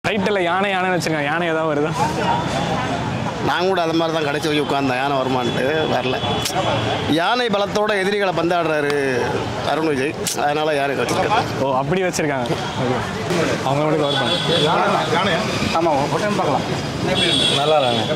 ரைட்டில் யானை யானைன்னு வச்சிருக்காங்க யானை ஏதாவது வருதா நான் கூட அது மாதிரி தான் கடைசி போய் உட்காந்தேன் யானை வருமான்ட்டு வரல யானை பலத்தோட எதிரிகளை பந்தாடுறாரு அருண் விஜய் அதனால யானை வச்சிருக்கேன் ஓ அப்படி வச்சிருக்காங்க Okay. அவங்க மட்டும் கவர் பண்ணு ஆமாம் ஒரு டைம் பார்க்கலாம் நல்லா இருக்காங்க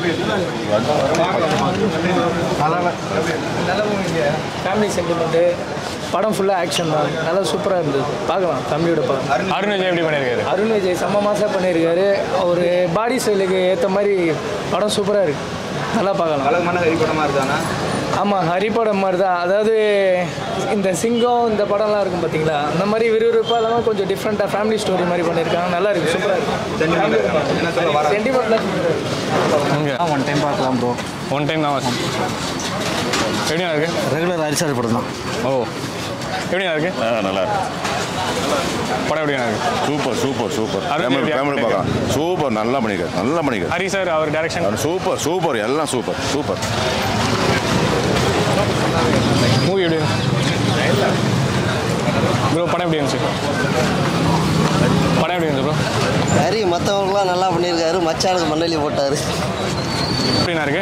ஃபேமிலி சென்டிமெண்ட்டு படம் ஃபுல்லாக ஆக்ஷன் தான் நல்லா சூப்பராக இருந்தது பார்க்கலாம் ஃபேமிலியோட பார்க்கலாம் அருண் விஜய் எப்படி பண்ணியிருக்காரு அருண் விஜய் செம்ம மாசாக பண்ணியிருக்காரு அவர் பாடி ஸ்டைலுக்கு ஏற்ற மாதிரி படம் சூப்பராக இருக்குது நல்லா பார்க்கலாம் ஆமாம் ஹரி படம் மாதிரி தான் அதாவது இந்த சிங்கம் இந்த படம்லாம் இருக்கும் பார்த்தீங்களா அந்த மாதிரி விறுவிறுப்பாக இல்லாமல் கொஞ்சம் டிஃப்ரெண்ட்டாக ஃபேமிலி ஸ்டோரி மாதிரி பண்ணியிருக்காங்க நல்லா இருக்கு சூப்பராக இருக்கு சென்டிமெண்ட்லாம் இங்கே ஒன் டைம் பார்க்கலாம் ப்ரோ ஒன் டைம் தான் வாசம் எப்படியா இருக்கு ரெகுலர் ஹரிசார் படம் தான் ஓ எப்படியா இருக்கு ஆ நல்லா இருக்கு. படம் எப்படியா இருக்கு super super super Arun family எப்படி ஃபேமிலி பார்க்கலாம் சூப்பர் நல்லா பண்ணிருக்காரு நல்லா பண்ணிருக்காரு ஹரி சார் அவர் டைரக்ஷன் அவர் சூப்பர் சூப்பர் எல்லாம் சூப்பர் சூப்பர் மூவி எப்படி ப்ரோ படம் எப்படி இருந்துச்சு படம் எப்படி இருந்துச்சு ப்ரோ ஹரி மற்றவங்களாம் நல்லா பண்ணியிருக்காரு மச்சானுக்கு மண்ணலி போட்டார் எப்படிண்ணா இருக்கு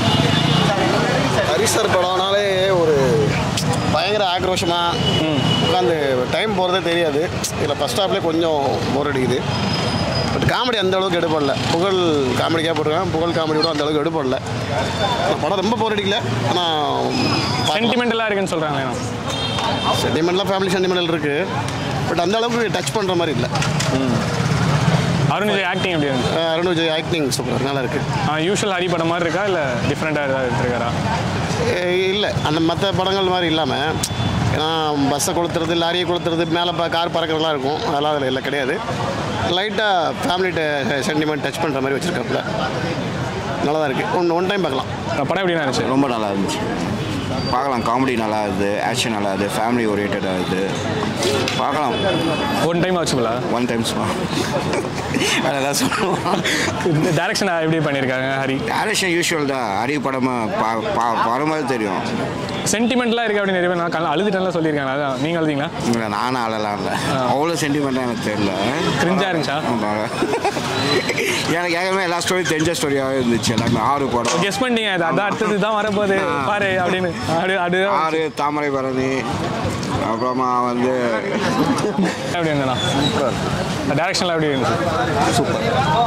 ஹரிசர் படம்னாலே ஒரு பயங்கர ஆக்ரோஷமாக உட்காந்து டைம் போகிறதே தெரியாது இதில் ஃபஸ்ட் ஹாஃப்லேயே கொஞ்சம் போர் அடிக்குது பட் காமெடி அந்த அளவுக்கு எடுப்படல புகழ் காமெடிக்காக போட்டிருக்காங்க புகழ் காமெடி கூட அந்த அளவுக்கு எடுப்படல ஆனா படம் ரொம்ப போர் அடிக்கல ஆனால் சென்டிமெண்டலாக இருக்குன்னு சொல்கிறாங்களே சென்டிமெண்ட்லாம் ஃபேமிலி சென்டிமெண்டல் இருக்குது பட் அந்த அளவுக்கு டச் பண்ணுற மாதிரி இல்லை அருண் விஜய் ஆக்டிங் எப்படி இருந்துச்சு அருண் விஜய் ஆக்டிங் சூப்பர் நல்லா இருக்குது யூஷுவல் ஹரி படம் மாதிரி இருக்கா இல்லை டிஃப்ரெண்ட்டாக ஏதாவது எடுத்துருக்காரா இல்லை அந்த மற்ற படங்கள் மாதிரி இல்லாமல் ஏன்னா பஸ்ஸை கொளுத்துறது லாரியை கொளுத்துறது மேலே ப கார் பறக்கிறதுலாம் இருக்கும் அதெல்லாம் அதில் இல்லை கிடையாது லைட்டாக ஃபேமிலி சென்டிமெண்ட் டச் பண்ணுற மாதிரி வச்சுருக்காப்புல நல்லா தான் இருக்குது ஒன் ஒன் டைம் பார்க்கலாம் படம் எப்படிண்ணா இருந்துச்சு ரொம்ப நல்லா இருந்துச்சு பார்க்கலாம் காமெடி நல்லா இருக்குது ஆக்ஷன் நல்லா இருக்குது ஃபேமிலி ஓரியன்டாக இருக்குது பார்க்கலாம் ஒன் டைம் வச்சுங்களா ஒன் டைம்ஸ் வேறு ஏதாவது சொல்லுவோம் இந்த டேரக்ஷன் எப்படி பண்ணியிருக்காங்க ஹரி டேரக்ஷன் யூஷுவல் தான் ஹரி படமாக பா பா வரும்போது தெரியும் சென்டிமெண்ட்லாம் இருக்கு அப்படின்னு நிறைய பேர் நான் கல- அழுதுட்டேன்லாம் சொல்லியிருக்காங்க அதான் நீங்கள் அழுதிங்களா இல்லை நானும் அழலாம் இல்லை அவ்வளோ சென்டிமெண்ட்டாக எனக்கு தெரியல கிரிஞ்சா இருந்துச்சா ஆமா. எனக்கு ஏற்கனவே எல்லா ஸ்டோரியும் தெரிஞ்ச ஸ்டோரியாகவே இருந்துச்சு எல்லாமே ஆறு படம் கெஸ் பண்ணிட்டீங்க இது அதான் அடுத்தது தான் வரப்போகுது பாரு அப்படின்னு அப்படி அப்படி ஆறு தாமரை பரணி அப்புறமா வந்து எப்படி இருந்தண்ணா டேரக்ஷன்லாம் எப்படி இருந்துச்சு சூப்பர்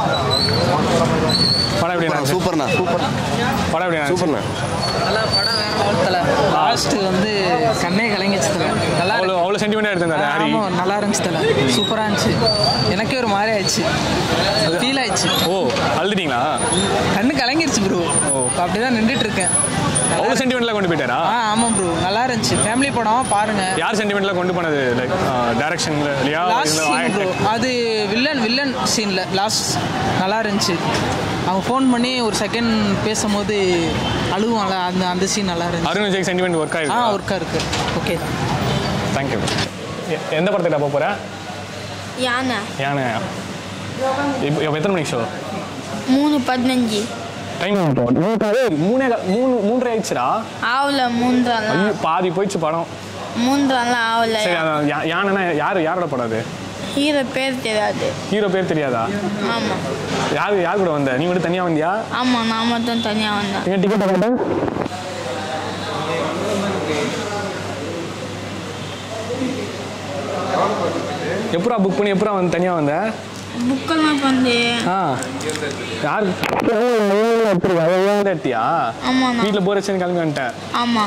படம் எப்படி இருந்துச்சு சூப்பர்ண்ணா சூப்பர் படம் எப்படி இருந்துச்சு சூப்பர்ண்ணா நல்லா படம் வேற லெவல் லாஸ்ட்டு வந்து கண்ணே கலங்கிச்சு தல நல்லா அவ்வளோ அவ்வளோ சென்டிமெண்ட்டாக எடுத்திருந்தாரு ஹரி ஆமாம் நல்லா இருந்துச்சு தல சூப்பராக இருந்துச்சு எனக்கே ஒரு மாதிரி ஆயிடுச்சு ஃபீல் ஆயிடுச்சு ஓ அழுதுட்டீங்களா கண்ணு கலங்கிருச்சு ப்ரோ அப்படி தான் நின்றுட்டு இருக்கேன் அவ்வளோ சென்டிமெண்ட்லாம் கொண்டு போயிட்டாரா ஆ ஆமாம் ப்ரோ நல்லா இருந்துச்சு ஃபேமிலி படம் பாருங்க யார் சென்டிமெண்ட்லாம் கொண்டு போனது லைக் டேரக்ஷன்ல இல்லையா லாஸ்ட் இல்ல சீன் ப்ரோ acting? அது வில்லன் வில்லன் சீனில் லாஸ்ட் நல்லா இருந்துச்சு அவங்க ஃபோன் பண்ணி ஒரு செகண்ட் பேசும்போது அழுவான்ல அந்த அந்த சீன் நல்லா இருந்துச்சு அருண் விஜய் சென்டிமெண்ட் ஒர்க் ஆ ஆயிருக்கு ஒர்க்காக இருக்கு ஓகே தேங்க்யூ எந்த படத்துக்கு போக போகிறேன் யானை யானை இப்போ இப்போ எத்தனை மணிக்கு ஷோ மூணு பதினஞ்சு டைம் மூணே கா- மூணு மூன்றரை ஆயிடுச்சுடா ஆவல மூன்றாலாம் ஐயோ பாதி போயிடுச்சு படம் மூன்றாலாம் ஆவல சரி அதான் யா- யானைனா யார் யாரோட படம் அது ஹீரோ பேர் தெரியாது ஹீரோ பேர் தெரியாதா ஆமா யார் யார் கூட வந்த நீ மட்டும் தனியாக வந்தியா ஆமா நான் மட்டும் தனியா வந்தேன் எங்க டிக்கெட் வாங்கிட்டேன் எப்படா புக் பண்ணி எப்படா வந்து தனியாக வந்த புக்கெல்லாம் வந்து ஆ யார் எடுத்தியா ஆமா நான் வீட்டில் போர் வச்சு கிளம்பி வந்துட்டேன் ஆமா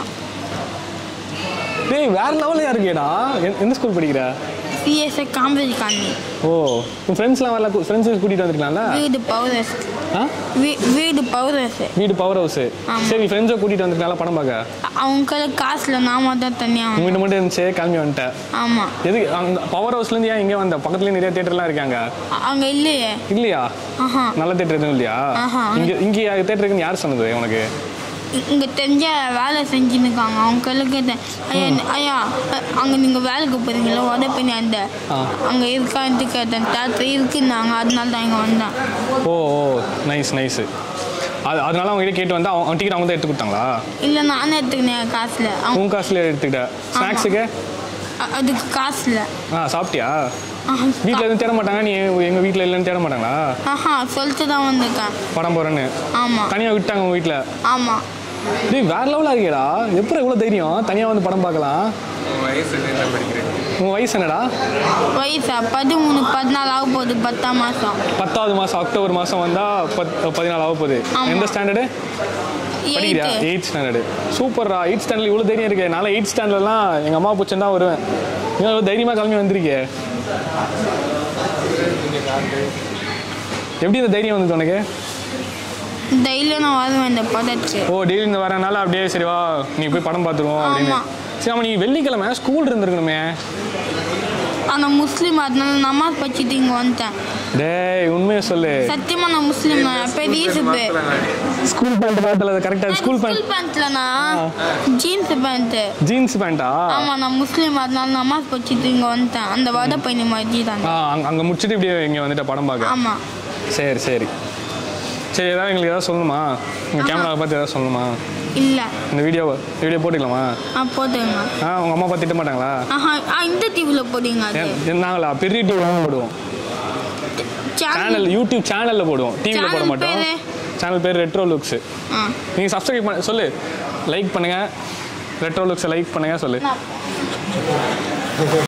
டேய் வேற லெவலில் இருக்கேடா எந்த- எந்த ஸ்கூல் படிக்கிற சிஎஸ்ஐ காம்பேஜ் காணி ஓ உன் ஃப்ரெண்ட்ஸ்லாம் வரல ஃப்ரெண்ட்ஸ் கூட்டிகிட்டு வந்துருக்கலாம்ல வீடு பவுரஸ் ஆ வீடு பவுரஸ் வீடு பவர் ஹவுஸ் ஆமா. சரி ஃப்ரெண்ட்ஸை கூட்டிகிட்டு வந்துருக்கனால படம் பார்க்க அவங்க காசுல நான் மட்டும் தனியா வந்தேன் உங்ககிட்ட மட்டும் இருந்துச்சு கிளம்பி வந்துட்டேன் ஆமா எதுக்கு அங்க பவர் ஹவுஸ்லேருந்து ஏன் இங்கே வந்த பக்கத்துலேயே நிறைய தேட்டர்லாம் இருக்காங்க அ- அங்க இல்லையே இல்லையா ஆஹா நல்ல தேட்டர் எதுவும் இல்லையா ஆஹா. இங்கே இங்கே தேட்டர் இருக்குன்னு யார் சொன்னது உனக்கு இ- இங்க தெரிஞ்ச வேலை செஞ்சுன்னு இருக்காங்க அவங்களுக்கு கேட்டேன் ஐயா நி- ஐயா அ- அங்க நீங்க வேலைக்கு போறீங்களா உடப்பண்ணி அந்த ஆ. அங்க இருக்கான்ட்டு கேட்டேன் தேட்டர் இருக்குன்னாங்க அதனால தான் இங்க வந்தேன் ஓ ஓ நைஸ் நைஸு அது அதனால அவங்க கிட்ட கேட்டு வந்து அவங்க டிக்கெட் அவங்க தான் எடுத்து கொடுத்தாங்களா இல்ல நானே எடுத்துக்கினேன் காசுல அவங்க உன் காசுல எடுத்துக்கிட்ட ஸ்நாக்ஸுக்கு அ- அதுக்கு காசு இல்லை ஆ சாப்பிட்டியா வீட்டில் எதுவும் தேட மாட்டாங்க நீ எங்கள் வீட்டில் இல்லைன்னு தேட மாட்டாங்களா ஆஹா சொல்லிட்டு தான் வந்திருக்கேன் படம் போகிறேன்னு ஆமாம் தனியாக விட்டாங்க உங்கள் வீட்டில் ஆமாம் டேய் வேற லெவலாக இருக்கேடா எப்படி இவ்வளோ தைரியம் தனியாக வந்து படம் பார்க்கலாம் உங்கள் வயசு என்னடா வயசா பதிமூணு பதினாலு ஆக போகுது பத்தாம் மாதம் பத்தாவது மாதம் அக்டோபர் மாதம் வந்தால் பத் பதினாலு ஆக போகுது ஆமா. எந்த ஸ்டாண்டர்டு படிக்கிறியா எயித்து எயிட் ஸ்டாண்டர்டு சூப்பர்ரா எயிட் ஸ்டாண்டர்ட் இவ்வளோ தைரியம் இருக்கு நான் எயிட் ஸ்டாண்டர்ட்லாம் எங்கள் அம்மா பிடிச்சிருந்தா வருவேன் நீ இவ்வளோ தைரியமாக கிளம்பி வந்திருக்கே எப்படி இந்த தைரியம் வந்தது உனக்கு டெய்லியும் நான் வருவேன் இந்த படத்துக்கு ஓ டெய்லி இந்த வரனால அப்படியே சரி வா நீ போய் படம் பார்த்துருவோம் அப்படின்னு ஆமா. சரி ஆமாம் நீ வெள்ளிக்கிழமை ஸ்கூல் இருந்திருக்கணுமே ஆனால் முஸ்லீம் அதனால நமாஸ் படிச்சுட்டு இங்கே வந்துட்டேன் டேய் உண்மையை சொல்லு சத்தியமாக நான் முஸ்லீம் நான் பெரிய சுப்பு ஸ்கூல் பேண்ட் பார்த்தல கரெக்டாக ஸ்கூல் பேண்ட் ஸ்கூல் பேண்ட்லண்ணா ஜீன்ஸ் பேண்ட்டு ஜீன்ஸ் பேண்ட்டா ஆமாம் நான் முஸ்லீம் அதனால நமாஸ் படிச்சுட்டு இங்கே வந்துட்டேன் அந்த வட பையனை மாதிரி தான் ஆ அங்கே அங்கே முடிச்சுட்டு இப்படியே இங்கே வந்துட்ட படம் பார்க்க ஆமாம் சரி சரி சரி ஏதாவது எங்களுக்கு ஏதாவது சொல்லணுமா உங்கள் கேமராவை பார்த்து ஏதாவது சொல்லணுமா இல்லை இந்த வீடியோ வீடியோ போட்டுக்கலாமா ஆ போட்டுங்க ஆ உங்கள் அம்மா அப்பா திட்ட மாட்டாங்களா ஆஹா ஆ இந்த டிவியில் போடுங்க அது ஏன் நாங்களா பெரிய டிவியில் போடுவோம் சேனல் யூடியூப் சேனலில் போடுவோம் டிவியில் போட Channel மாட்டோம் பேரு? சேனல் பேர் ரெட்ரோ லுக்ஸ் ஆ நீங்கள் சப்ஸ்கிரைப் பண்ண சொல்லு லைக் பண்ணுங்கள் ரெட்ரோ லுக்ஸை லைக் பண்ணுங்கள் சொல்லு நான்